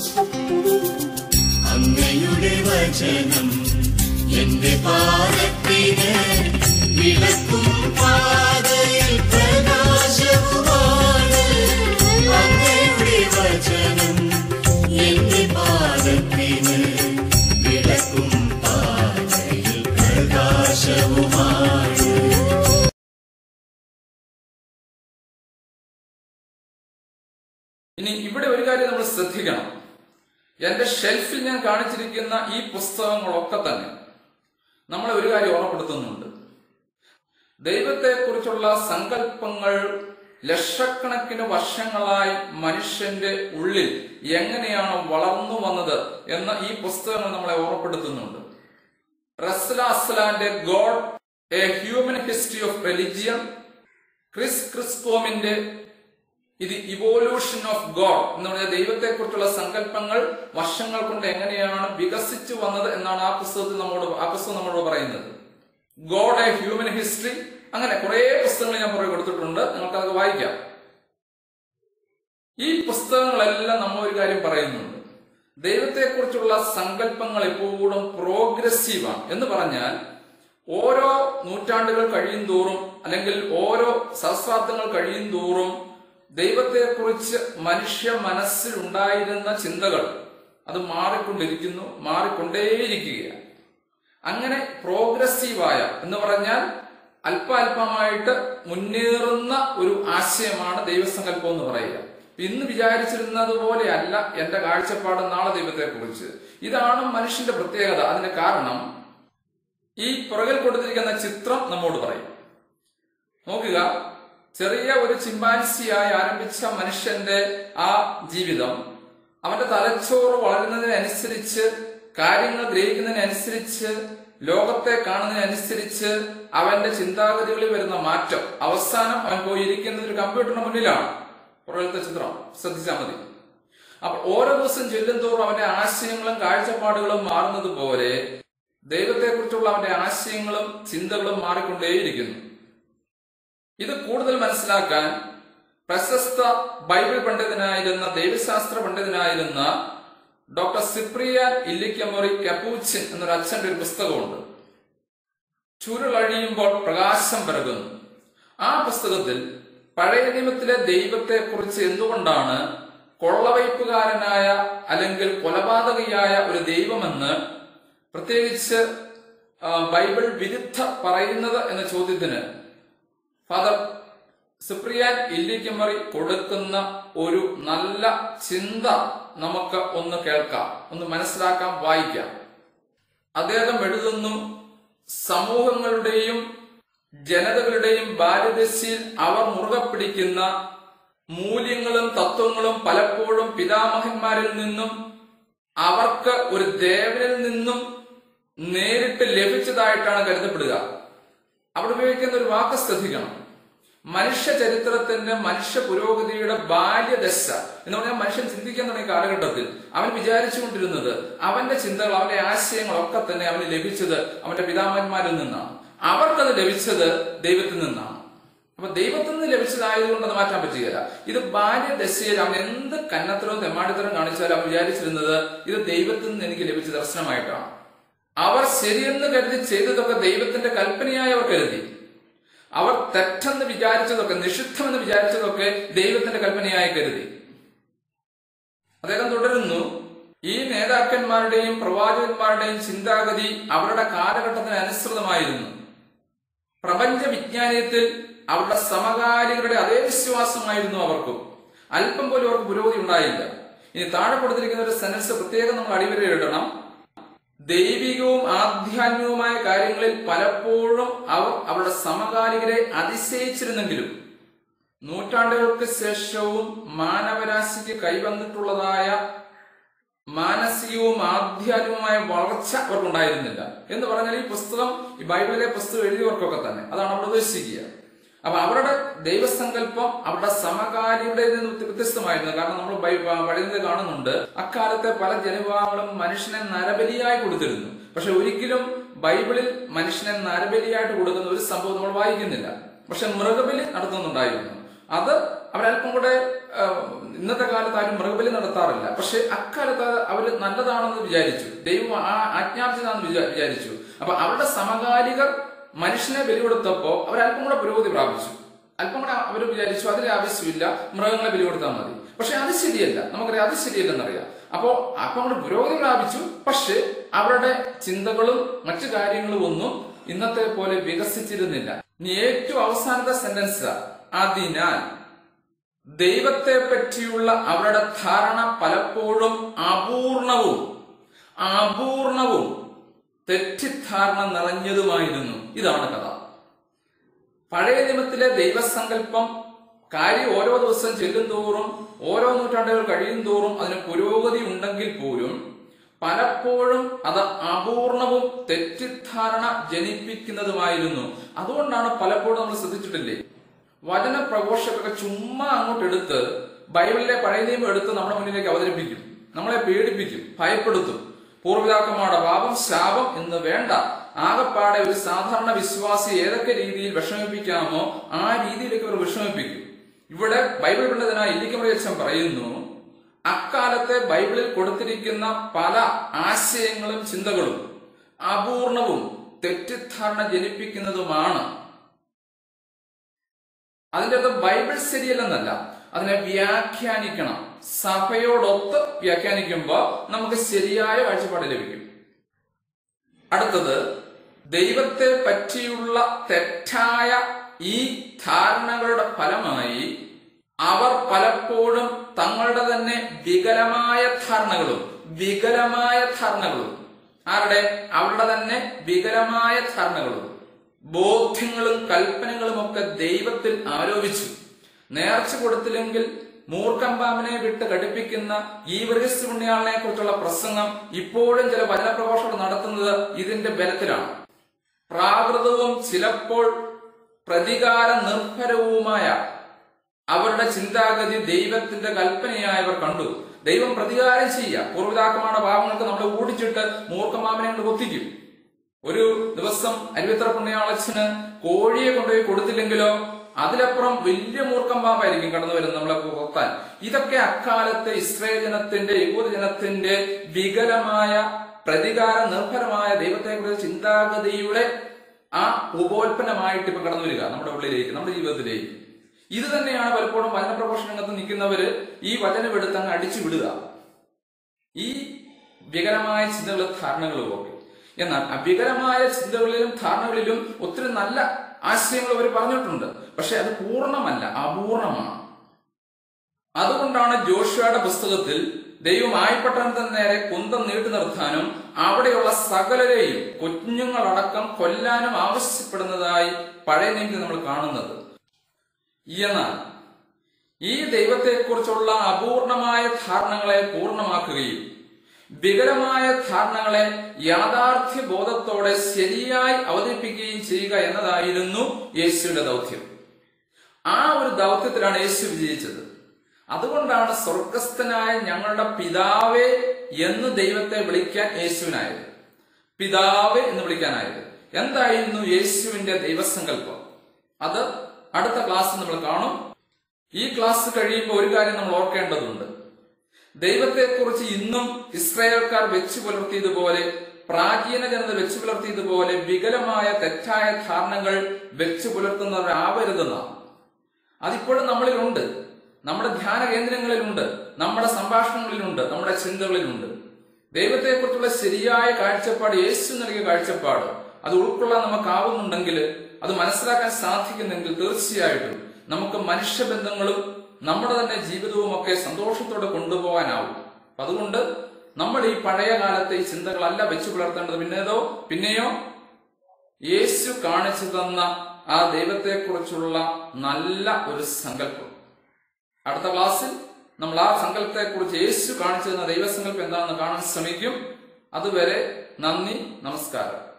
അങ്ങയുടെ വചനം എന്റെ പാദത്തിന് വിളക്കും പാതയിൽ പ്രകാശവുമാണ് അങ്ങയുടെ വചനം എന്റെ പാദത്തിന് വിളക്കും പാതയിൽ പ്രകാശവുമാണ് ഇനി ഇവിടെ ഒരു കാര്യം നമ്മൾ ശ്രദ്ധിക്കണം എന്റെ ഷെൽഫിൽ ഞാൻ കാണിച്ചിരിക്കുന്ന ഈ പുസ്തകങ്ങളൊക്കെ തന്നെ നമ്മളെ ഒരു കാര്യം ഓർമ്മപ്പെടുത്തുന്നുണ്ട് ദൈവത്തെക്കുറിച്ചുള്ള സങ്കല്പങ്ങൾ ലക്ഷക്കണക്കിന് വർഷങ്ങളായി മനുഷ്യന്റെ ഉള്ളിൽ എങ്ങനെയാണ് വളർന്നു വന്നത് എന്ന് ഈ പുസ്തകങ്ങൾ നമ്മളെ ഓർമ്മപ്പെടുത്തുന്നുണ്ട് റസ്ല അസ്ലാന്റെ God a human history of religion Chris ക്രിസ്കോമിന്റെ ഇത് ഇവോല്യൂഷൻ ഓഫ് ഗോഡ് എന്ന് പറഞ്ഞാൽ ദൈവത്തെക്കുറിച്ചുള്ള സങ്കല്പങ്ങൾ വർഷങ്ങൾ കൊണ്ട് എങ്ങനെയാണ് വികസിച്ചു വന്നത് എന്നാണ് ആ പുസ്തകത്തിൽ നമ്മോട് ആ പുസ്തകം നമ്മളോട് പറയുന്നത് ഗോഡ് എ ഹ്യൂമൻ ഹിസ്റ്ററി അങ്ങനെ കുറെ പുസ്തകങ്ങൾ ഞാൻ പുറകെ കൊടുത്തിട്ടുണ്ട് നിങ്ങൾക്ക് അതൊക്കെ വായിക്കാം ഈ പുസ്തകങ്ങളെല്ലാം നമ്മൾ ഒരു കാര്യം പറയുന്നുണ്ട് ദൈവത്തെക്കുറിച്ചുള്ള സങ്കല്പങ്ങൾ എപ്പോഴും പ്രോഗ്രസീവാണ് എന്ന് പറഞ്ഞാൽ ഓരോ നൂറ്റാണ്ടുകൾ കഴിയും തോറും അല്ലെങ്കിൽ ഓരോ സഹസ്രാബ്ദങ്ങൾ കഴിയും തോറും ദൈവത്തെക്കുറിച്ച് മനുഷ്യ മനസ്സിൽ ഉണ്ടായിരുന്ന ചിന്തകൾ അത് മാറിക്കൊണ്ടിരിക്കുന്നു മാറിക്കൊണ്ടേയിരിക്കുകയാണ് അങ്ങനെ പ്രോഗ്രസീവായ എന്ന് പറഞ്ഞാൽ അല്പ അല്പമായിട്ട് മുന്നേറുന്ന ഒരു ആശയമാണ് ദൈവസങ്കല്പം എന്ന് പറയുക ഇന്ന് വിചാരിച്ചിരുന്നത് പോലെയല്ല എന്റെ കാഴ്ചപ്പാട് നാളെ ദൈവത്തെക്കുറിച്ച് ഇതാണ് മനുഷ്യന്റെ പ്രത്യേകത അതിന്റെ കാരണം ഈ പുറകിൽ കൊടുത്തിരിക്കുന്ന ചിത്രം നമ്മോട് പറയും നോക്കുക ചെറിയ ഒരു ചിമ്പാൻസിയായി ആരംഭിച്ച മനുഷ്യന്റെ ആ ജീവിതം അവന്റെ തലച്ചോറ് വളരുന്നതിനനുസരിച്ച് കാര്യങ്ങൾ ഗ്രഹിക്കുന്നതിനനുസരിച്ച് ലോകത്തെ കാണുന്നതിനനുസരിച്ച് അവന്റെ ചിന്താഗതികളിൽ വരുന്ന മാറ്റം അവസാനം അവൻ പോയി ഇരിക്കുന്നത് ഒരു കമ്പ്യൂട്ടറിന് മുന്നിലാണ് പുറകിലത്തെ ചിത്രം ശ്രദ്ധിച്ചാൽ മതി അപ്പൊ ഓരോ ദിവസം ചെല്ലും തോറും അവന്റെ ആശയങ്ങളും കാഴ്ചപ്പാടുകളും മാറുന്നത് പോലെ ദൈവത്തെക്കുറിച്ചുള്ള അവന്റെ ആശയങ്ങളും ചിന്തകളും മാറിക്കൊണ്ടേയിരിക്കുന്നു ഇത് കൂടുതൽ മനസ്സിലാക്കാൻ പ്രശസ്ത ബൈബിൾ പണ്ഡിതനായിരുന്ന ദൈവശാസ്ത്ര പണ്ഡിതനായിരുന്ന ഡോക്ടർ സിപ്രിയാൻ ഇല്ലിക്കമൊറി കപ്പൂച്ചിൻ എന്നൊരു അച്ഛന്റെ ഒരു പുസ്തകമുണ്ട് ചുരുളഴിയുമ്പോൾ പ്രകാശം പിറകുന്നു ആ പുസ്തകത്തിൽ പഴയ നിയമത്തിലെ ദൈവത്തെ കുറിച്ച് എന്തുകൊണ്ടാണ് കൊള്ളവയ്പ്പുകാരനായ അല്ലെങ്കിൽ കൊലപാതകയായ ഒരു ദൈവമെന്ന് പ്രത്യേകിച്ച് ആ, ബൈബിൾ വിരുദ്ധ പറയുന്നത് എന്ന ചോദ്യത്തിന് ഫാദർ സുപ്രിയാൻ ഇല്ലിക്കമറി കൊടുക്കുന്ന ഒരു നല്ല ചിന്ത നമുക്ക് ഒന്ന് കേൾക്കാം ഒന്ന് മനസ്സിലാക്കാം വായിക്കാം അദ്ദേഹം എഴുതുന്നു സമൂഹങ്ങളുടെയും ജനതകളുടെയും ബാല്യദശയിൽ അവർ മുറുകെ പിടിക്കുന്ന മൂല്യങ്ങളും തത്വങ്ങളും പലപ്പോഴും പിതാമഹന്മാരിൽ നിന്നും അവർക്ക് ഒരു ദേവനിൽ നിന്നും നേരിട്ട് ലഭിച്ചതായിട്ടാണ് കരുതപ്പെടുക അവിടെ ഉപയോഗിക്കുന്ന ഒരു വാക്ക് ശ്രദ്ധിക്കണം മനുഷ്യ ചരിത്രത്തിന്റെ മനുഷ്യ പുരോഗതിയുടെ ബാല്യദശ എന്ന് പറഞ്ഞാൽ മനുഷ്യൻ ചിന്തിക്കാൻ തുടങ്ങിയ കാലഘട്ടത്തിൽ അവൻ വിചാരിച്ചുകൊണ്ടിരുന്നത് അവന്റെ ചിന്തകൾ അവന്റെ ആശയങ്ങളൊക്കെ തന്നെ അവന് ലഭിച്ചത് അവന്റെ പിതാമന്മാരിൽ നിന്നാണ് അവർക്കത് ലഭിച്ചത് ദൈവത്തിൽ നിന്നാണ് അപ്പൊ ദൈവത്തിൽ നിന്ന് ലഭിച്ചതായതുകൊണ്ട് അത് മാറ്റാൻ പറ്റുകയില്ല ഇത് ബാല്യദശയിൽ അവൻ എന്ത് കന്നത്തരവും തെമ്മാടിത്തരം കാണിച്ചാലും അവൻ വിചാരിച്ചിരുന്നത് ഇത് ദൈവത്തിൽ നിന്ന് എനിക്ക് ലഭിച്ച ദർശനമായിട്ടാണ് അവർ ശരിയെന്ന് കരുതി ചെയ്തതൊക്കെ ദൈവത്തിന്റെ കൽപ്പനയായി അവർ കരുതി അവർ തെറ്റെന്ന് വിചാരിച്ചതൊക്കെ നിഷിദ്ധമെന്ന് വിചാരിച്ചതൊക്കെ ദൈവത്തിന്റെ കൽപ്പനയായി കരുതി അദ്ദേഹം തുടരുന്നു ഈ നേതാക്കന്മാരുടെയും പ്രവാചകന്മാരുടെയും ചിന്താഗതി അവരുടെ കാലഘട്ടത്തിന് അനുസൃതമായിരുന്നു പ്രപഞ്ച വിജ്ഞാനീയത്തിൽ അവരുടെ സമകാലികരുടെ അതേ വിശ്വാസമായിരുന്നു അവർക്കും അല്പം പോലും അവർക്ക് പുരോഗതി ഉണ്ടായില്ല ഇനി താഴെ കൊടുത്തിരിക്കുന്ന ഒരു സെൻസ് പ്രത്യേകം നമ്മൾ അടിവരയിടണം ദൈവികവും ആധ്യാത്മികവുമായ കാര്യങ്ങളിൽ പലപ്പോഴും അവർ അവരുടെ സമകാലികരെ അതിശയിച്ചിരുന്നെങ്കിലും നൂറ്റാണ്ടുകൾക്ക് ശേഷവും മാനവരാശിക്ക് കൈവന്നിട്ടുള്ളതായ മാനസികവും ആധ്യാത്മികവുമായ വളർച്ച അവർക്കുണ്ടായിരുന്നില്ല എന്ന് പറഞ്ഞാൽ ഈ പുസ്തകം ഈ ബൈബിളിലെ പുസ്തകം എഴുതിയവർക്കൊക്കെ തന്നെ അതാണ് അവിടെ ഉദ്ദേശിക്കുക അപ്പൊ അവരുടെ ദൈവസങ്കല്പം അവരുടെ സമകാലിയുടെ നിന്ന് വ്യത്യ- വ്യത്യസ്തമായിരുന്നു കാരണം നമ്മൾ പഴയത് കാണുന്നുണ്ട് അക്കാലത്തെ പല ജനവിഭാഗങ്ങളും മനുഷ്യനെ നരബലിയായി കൊടുത്തിരുന്നു പക്ഷെ ഒരിക്കലും ബൈബിളിൽ മനുഷ്യനെ നരബലിയായിട്ട് കൊടുക്കുന്ന ഒരു സംഭവം നമ്മൾ വായിക്കുന്നില്ല പക്ഷെ മൃഗബലി നടത്തുന്നുണ്ടായിരുന്നു അത് അവരല്പം കൂടെ ആ, ഇന്നത്തെ കാലത്ത് ആരും മൃഗബലി നടത്താറില്ല പക്ഷെ അക്കാലത്ത് അവർ നല്ലതാണെന്ന് വിചാരിച്ചു ദൈവം ആ ആജ്ഞാപിച്ചതാണെന്ന് വിചാ- വിചാരിച്ചു അപ്പൊ അവരുടെ സമകാലികർ മനുഷ്യനെ ബലി കൊടുത്തപ്പോ അവരല്പം കൂടെ പുരോഗതി പ്രാപിച്ചു അല്പം കൂടെ അവർ വിചാരിച്ചു അതിന് ആവശ്യമില്ല മൃഗങ്ങളെ ബലി കൊടുത്താൽ മതി പക്ഷെ അത് ശരിയല്ല നമുക്കറിയാം അത് ശരിയല്ലെന്നറിയാം അപ്പോ അല്പം കൂടെ പുരോഗതി പ്രാപിച്ചു പക്ഷെ അവരുടെ ചിന്തകളും മറ്റു കാര്യങ്ങളും ഒന്നും ഇന്നത്തെ പോലെ വികസിച്ചിരുന്നില്ല ഇനി ഏറ്റവും അവസാനത്തെ സെന്റൻസ് അതിനാൽ ദൈവത്തെ പറ്റിയുള്ള അവരുടെ ധാരണ പലപ്പോഴും അപൂർണവും അപൂർണവും തെറ്റിദ്ധാരണ നിറഞ്ഞതുമായിരുന്നു ഇതാണ് കഥ പഴയ നിയമത്തിലെ ദൈവസങ്കല്പം കാര്യം ഓരോ ദിവസം ചെല്ലും തോറും ഓരോ നൂറ്റാണ്ടുകൾ കഴിയും തോറും അതിന് പുരോഗതി ഉണ്ടെങ്കിൽ പോലും പലപ്പോഴും അത് അപൂർണവും തെറ്റിദ്ധാരണ ജനിപ്പിക്കുന്നതുമായിരുന്നു അതുകൊണ്ടാണ് പലപ്പോഴും നമ്മൾ ശ്രദ്ധിച്ചിട്ടില്ലേ വചന പ്രഘോഷക്കൊക്കെ ചുമ്മാ അങ്ങോട്ട് എടുത്ത് ബൈബിളിലെ പഴയ നിയമം എടുത്ത് നമ്മുടെ മുന്നിലേക്ക് അവതരിപ്പിക്കും നമ്മളെ പേടിപ്പിക്കും ഭയപ്പെടുത്തും പൂർവിതാക്കന്മാരുടെ പാപം ശാപം എന്ന് വേണ്ട ആകപ്പാടെ ഒരു സാധാരണ വിശ്വാസി ഏതൊക്കെ രീതിയിൽ വിഷമിപ്പിക്കാമോ ആ രീതിയിലേക്ക് അവർ വിഷമിപ്പിക്കും ഇവിടെ ബൈബിൾ പണ്ഡിതനായ ഇല്ലിക്കമറിയച്ഛൻ പറയുന്നു അക്കാലത്തെ ബൈബിളിൽ കൊടുത്തിരിക്കുന്ന പല ആശയങ്ങളും ചിന്തകളും അപൂർണവും തെറ്റിദ്ധാരണ ജനിപ്പിക്കുന്നതുമാണ് അതിന്റെ അർത്ഥം ബൈബിൾ ശരിയല്ലെന്നല്ല അതിനെ വ്യാഖ്യാനിക്കണം സഭയോടൊത്ത് വ്യാഖ്യാനിക്കുമ്പോൾ നമുക്ക് ശരിയായ കാഴ്ചപ്പാട് ലഭിക്കും അടുത്തത് ദൈവത്തെ പറ്റിയുള്ള തെറ്റായ ഈ ധാരണകളുടെ ഫലമായി അവർ പലപ്പോഴും തങ്ങളുടെ തന്നെ വികലമായ ധാരണകളും വികലമായ ധാരണകളും ആരുടെ അവരുടെ തന്നെ വികലമായ ധാരണകളും ബോധ്യങ്ങളും കൽപ്പനകളും ഒക്കെ ദൈവത്തിൽ ആരോപിച്ചു നേർച്ച കൊടുത്തില്ലെങ്കിൽ മൂർഖമ്പാമ്പിനെ വിട്ട് ഘടിപ്പിക്കുന്ന ഈ വൃഗസ് പുണ്യാളിനെ കുറിച്ചുള്ള പ്രസംഗം ഇപ്പോഴും ചില വചനപ്രഘോഷങ്ങൾ നടത്തുന്നത് ഇതിന്റെ ബലത്തിലാണ് പ്രാകൃതവും ചിലപ്പോൾ പ്രതികാര നിർഭരവുമായ അവരുടെ ചിന്താഗതി ദൈവത്തിന്റെ കൽപ്പനയായവർ കണ്ടു ദൈവം പ്രതികാരം ചെയ്യുക പൂർവിതാക്കന്മാരുടെ പാവങ്ങൾക്ക് നമ്മളെ ഓടിച്ചിട്ട് മൂർഖമാമനെ കൊണ്ട് കൊത്തിക്കും ഒരു ദിവസം അരുവിത്ര പുണ്യാളച്ചന് കോഴിയെ കൊണ്ടുപോയി കൊടുത്തില്ലെങ്കിലോ അതിലപ്പുറം വലിയ മൂർഖം പാമ്പായിരിക്കും കടന്നു വരുന്നത് നമ്മളെ കൊത്താൻ ഇതൊക്കെ അക്കാലത്തെ ഇസ്രയേൽ ജനത്തിന്റെ യഹൂദ ജനത്തിന്റെ വികലമായ പ്രതികാര നിർഭരമായ ദൈവത്തെക്കുറിച്ച് ചിന്താഗതിയുടെ ആ ഉപോൽപ്പന്നമായിട്ട് ഇപ്പൊ കടന്നു വരിക നമ്മുടെ ഉള്ളിലേക്ക് നമ്മുടെ ജീവിതത്തിലേക്ക് ഇത് തന്നെയാണ് പലപ്പോഴും വചനപ്രഘോഷ രംഗത്ത് നിൽക്കുന്നവര് ഈ വചനമെടുത്ത് അങ്ങ് അടിച്ചു വിടുക ഈ വികലമായ ചിന്തകളും ധാരണകളും ഒക്കെ എന്നാൽ അവികലമായ ചിന്തകളിലും ധാരണകളിലും ഒത്തിരി നല്ല ആശയങ്ങൾ അവർ പറഞ്ഞിട്ടുണ്ട് പക്ഷെ അത് പൂർണ്ണമല്ല അപൂർണമാണ് അതുകൊണ്ടാണ് ജോഷുവയുടെ പുസ്തകത്തിൽ ദൈവം ആയിപ്പട്ടണത്തിന് നേരെ കുന്തം നീട്ടി നിർത്താനും അവിടെയുള്ള സകലരെയും കുഞ്ഞുങ്ങളടക്കം കൊല്ലാനും ആവശ്യപ്പെടുന്നതായി പഴയ നിയമത്തിൽ നമ്മൾ കാണുന്നത് എന്നാൽ ഈ ദൈവത്തെക്കുറിച്ചുള്ള അപൂർണമായ ധാരണകളെ പൂർണ്ണമാക്കുകയും വികലമായ ധാരണകളെ യാഥാർത്ഥ്യ ബോധത്തോടെ ശരിയായി അവതരിപ്പിക്കുകയും ചെയ്യുക എന്നതായിരുന്നു യേശുവിന്റെ ദൗത്യം ആ ഒരു ദൗത്യത്തിലാണ് യേശു വിജയിച്ചത് അതുകൊണ്ടാണ് സ്വർഗസ്ഥനായ ഞങ്ങളുടെ പിതാവേ എന്ന് ദൈവത്തെ വിളിക്കാൻ യേശുവിനായത് പിതാവേ എന്ന് വിളിക്കാനായത് എന്തായിരുന്നു യേശുവിന്റെ ദൈവസങ്കല്പം അത് അടുത്ത ക്ലാസ് നമ്മൾ കാണും ഈ ക്ലാസ് കഴിയുമ്പോൾ ഒരു കാര്യം നമ്മൾ ഓർക്കേണ്ടതുണ്ട് ദൈവത്തെക്കുറിച്ച് ഇന്നും ഇസ്രായേൽക്കാർ വെച്ചു പുലർത്തിയതുപോലെ പ്രാചീന ജനത വെച്ചു പുലർത്തിയതുപോലെ വികലമായ തെറ്റായ ധാരണകൾ വെച്ചു പുലർത്തുന്നവരാവരുതെന്നാണ് അതിപ്പോഴും നമ്മളിലുണ്ട് നമ്മുടെ ധ്യാന കേന്ദ്രങ്ങളിലുണ്ട് നമ്മുടെ സംഭാഷണങ്ങളിലുണ്ട് നമ്മുടെ ചിന്തകളിലുണ്ട് ദൈവത്തെക്കുറിച്ചുള്ള ശരിയായ കാഴ്ചപ്പാട് യേശു നൽകിയ കാഴ്ചപ്പാട് അത് ഉൾക്കൊള്ളാൻ നമുക്കാവുന്നുണ്ടെങ്കിൽ അത് മനസ്സിലാക്കാൻ സാധിക്കുന്നെങ്കിൽ തീർച്ചയായിട്ടും നമുക്ക് മനുഷ്യബന്ധങ്ങളും നമ്മുടെ തന്നെ ജീവിതവും ഒക്കെ സന്തോഷത്തോടെ കൊണ്ടുപോകാനാവും അപ്പൊ അതുകൊണ്ട് നമ്മൾ ഈ പഴയ കാലത്തെ ഈ ചിന്തകളല്ല വെച്ചു പുലർത്തേണ്ടത് പിന്നേതോ പിന്നെയോ യേശു കാണിച്ചു തന്ന ആ ദൈവത്തെക്കുറിച്ചുള്ള നല്ല ഒരു സങ്കല്പം അടുത്ത ക്ലാസ്സിൽ നമ്മൾ ആ സങ്കല്പത്തെക്കുറിച്ച് യേശു കാണിച്ചു തന്ന ദൈവസങ്കല്പം എന്താണെന്ന് കാണാൻ ശ്രമിക്കും അതുവരെ നന്ദി നമസ്കാരം